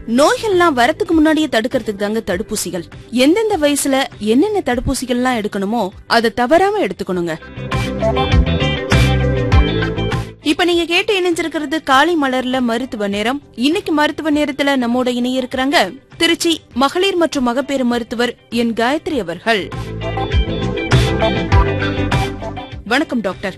நோய்கள்லாம் வரத்துக்கு முன்னாடியே தடுக்கிறதுக்கு தாங்க தடுப்பூசிகள் எந்தெந்த வயசுல என்னென்ன தடுப்பூசிகள்லாம் எடுக்கணுமோ அதை தவறாம எடுத்துக்கணுங்க இப்ப நீங்க கேட்டு இணைஞ்சிருக்கிறது காலை மலர்ல மருத்துவ நேரம் இன்னைக்கு மருத்துவ நேரத்துல நம்மோட இணைய இருக்கிறாங்க திருச்சி மகளிர் மற்றும் மகப்பேறு மருத்துவர் என் காயத்ரி அவர்கள் வணக்கம் டாக்டர்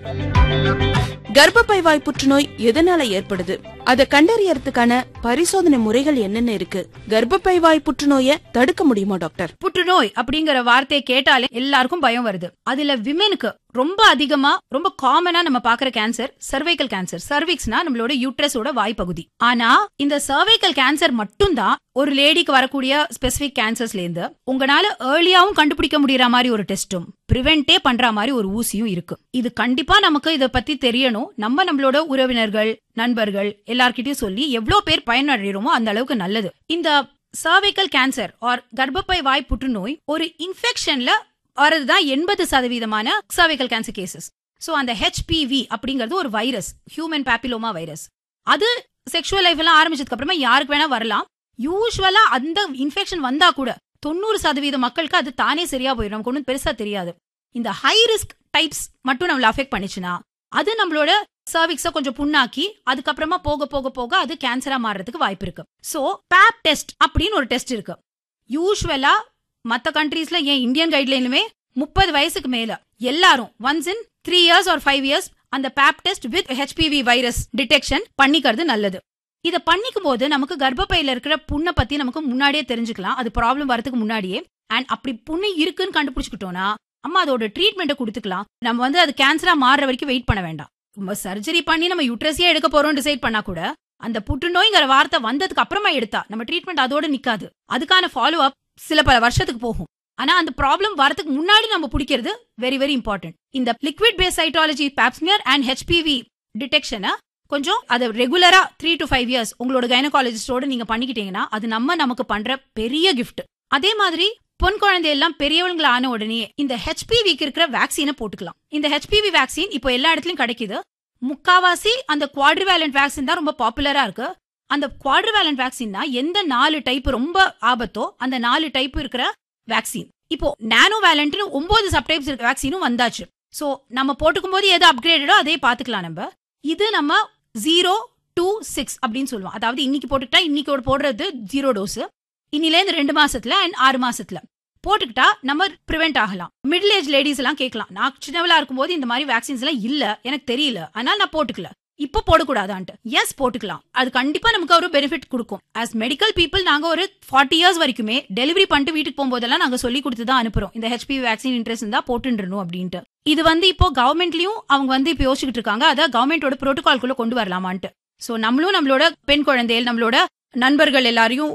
கர்ப்பப்பை வாய் புற்றுநோய் எதனால ஏற்படுது அதை கண்டறியறதுக்கான பரிசோதனை முறைகள் என்னென்ன இருக்கு கர்ப்பப்பை வாய் புற்றுநோயை தடுக்க முடியுமா டாக்டர் புற்றுநோய் அப்படிங்கிற வார்த்தையை கேட்டாலே எல்லாருக்கும் பயம் வருது அதுல விமெனுக்கு ரொம்ப அதிகமா ரொம்ப காமனா நம்ம பாக்குற கேன்சர் சர்வைக்கல் கேன்சர் சர்விக்ஸ்னா நம்மளோட யூட்ரஸோட வாய்ப்பகுதி ஆனா இந்த சர்வைக்கல் கேன்சர் மட்டும்தான் ஒரு லேடிக்கு வரக்கூடிய ஸ்பெசிபிக் கேன்சர்ஸ்ல இருந்து உங்களால ஏர்லியாவும் கண்டுபிடிக்க முடியற மாதிரி ஒரு டெஸ்டும் பிரிவென்டே பண்ற மாதிரி ஒரு ஊசியும் இருக்கு இது கண்டிப்பா நமக்கு இத பத்தி தெரியணும் நம்ம நம்மளோட உறவினர்கள் நண்பர்கள் எல்லார்கிட்டயும் சொல்லி எவ்வளவு பேர் பயனடைகிறோமோ அந்த அளவுக்கு நல்லது இந்த சர்வைக்கல் கேன்சர் ஆர் கர்ப்பப்பை வாய் புற்றுநோய் ஒரு இன்ஃபெக்ஷன்ல வரதுதான் எண்பது சதவீதமான சர்வைக்கல் கேன்சர் கேசஸ் சோ அந்த ஹெச்பிவி அப்படிங்கிறது ஒரு வைரஸ் ஹியூமன் பாப்பிலோமா வைரஸ் அது செக்ஷுவல் லைஃப் எல்லாம் ஆரம்பிச்சதுக்கு அப்புறமா யாருக்கு வேணா வரலாம் யூஸ்வலா அந்த இன்ஃபெக்ஷன் வந்தா கூட தொண்ணூறு சதவீத மக்களுக்கு அது தானே சரியா போயிடும் நமக்கு ஒன்றும் பெருசா தெரியாது இந்த ஹை ரிஸ்க் டைப்ஸ் மட்டும் நம்மள அஃபெக்ட் பண்ணுச்சுன்னா அது நம்மளோட சர்விக்ஸ கொஞ்சம் புண்ணாக்கி அதுக்கப்புறமா போக போக போக அது கேன்சரா மாறுறதுக்கு வாய்ப்பு இருக்கு சோ பேப் டெஸ்ட் அப்படின்னு ஒரு டெஸ்ட் இருக்கு யூஸ்வலா மத்த கண்ட்ரீஸ்ல ஏன் இந்தியன் கைட்லைனுமே முப்பது வயசுக்கு மேல எல்லாரும் once in three years or five years அந்த pap test with HPV virus detection பண்ணிக்கிறது நல்லது இத பண்ணிக்கும் போது நமக்கு கர்ப்பப்பையில இருக்கிற புண்ணை பத்தி நமக்கு முன்னாடியே தெரிஞ்சுக்கலாம் அது ப்ராப்ளம் வரதுக்கு முன்னாடியே அண்ட் அப்படி புண்ணு இருக்குன்னு கண்டுபிடிச்சுக்கிட்டோம்னா அம்மா அதோட ட்ரீட்மெண்ட்டை கொடுத்துக்கலாம் நம்ம வந்து அது கேன்சரா மாறுற வரைக்கும் வெயிட் பண்ண வேண்டாம் சர்ஜரி பண்ணி நம்ம யூட்ரஸியே எடுக்க போறோம் டிசைட் பண்ணா கூட அந்த புற்றுநோய்ங்கிற வார்த்தை வந்ததுக்கு அப்புறமா எடுத்தா நம்ம ட்ரீட்மெண்ட் அதோட நிக்காது அதுக்கான ஃபாலோ அப் சில பல வருஷத்துக்கு போகும் ஆனா அந்த ப்ராப்ளம் வரதுக்கு முன்னாடி நம்ம பிடிக்கிறது வெரி வெரி இம்பார்ட்டன்ட் இந்த liquid based cytology pap smear and HPV டிடெக்ஷனை கொஞ்சம் அதை ரெகுலரா த்ரீ டு ஃபைவ் இயர்ஸ் உங்களோட கைனகாலஜிஸ்டோட நீங்க பண்ணிக்கிட்டீங்கன்னா அது நம்ம நமக்கு பண்ற பெரிய கிஃப்ட் அதே மாதிரி பொன் குழந்தை எல்லாம் பெரியவங்கள ஆன உடனே இந்த ஹெச்பிவிக்கு இருக்கிற வேக்சினை போட்டுக்கலாம் இந்த ஹெச்பிவி வேக்சின் இப்போ எல்லா இடத்துலயும் கிடைக்குது முக்காவாசி அந்த குவாட்ரிவேலண்ட் வேக்சின் தான் ரொம்ப பாப்புலரா இருக்கு அந்த குவாட்ரிவேலண்ட் வேக்சின்னா எந்த நாலு டைப் ரொம்ப ஆபத்தோ அந்த நாலு டைப் இருக்கிற வேக்சின் இப்போ நானோ வேலண்ட்னு ஒன்பது சப்டைப்ஸ் இருக்க வேக்சினும் வந்தாச்சு சோ நம்ம போட்டுக்கும் போது எது அப்கிரேடடோ அதே பாத்துக்கலாம் நம்ம இது நம்ம ஜீரோ டூ சிக்ஸ் அப்படின்னு சொல்லுவோம் அதாவது இன்னைக்கு போட்டுக்கிட்டா இன்னைக்கு போடுறது ஜீரோ டோஸ் இன்னில இருந்து ரெண்டு மாசத்துல அண்ட் ஆறு மாசத்துல போட்டுக்கிட்டா நம்ம ப்ரிவென்ட் ஆகலாம் மிடில் ஏஜ் லேடிஸ் எல்லாம் கேட்கலாம் நான் சின்னவளா இருக்கும்போது இந்த மாதிரி வேக்சின்ஸ் எல்லாம் இல்ல எனக்கு தெரியல அதனால நான் போட்டுக்கல இப்ப போடக்கூடாதான்ட்டு எஸ் போட்டுக்கலாம் அது கண்டிப்பா நமக்கு ஒரு பெனிஃபிட் கொடுக்கும் ஆஸ் மெடிக்கல் பீப்புள் நாங்க ஒரு ஃபார்ட்டி இயர்ஸ் வரைக்குமே டெலிவரி பண்ணிட்டு வீட்டுக்கு போகும்போதெல்லாம் நாங்க சொல்லி கொடுத்து தான் அனுப்புறோம் இந்த ஹெச்பி வேக்சின் இன்ட்ரெஸ்ட் இருந்தா போட்டுன்றணும் அப்படின்ட்டு இது வந்து இப்போ கவர்மெண்ட்லயும் அவங்க வந்து இப்போ யோசிச்சுட்டு இருக்காங்க அதை கவர்மெண்டோட ப்ரோட்டோகால்குள்ள கொண்டு வரலாமான்ட்டு சோ நம்மளும் நம்மளோட பெண் குழந்தைகள் நம்மளோட நண்பர்கள் எல்லாரையும்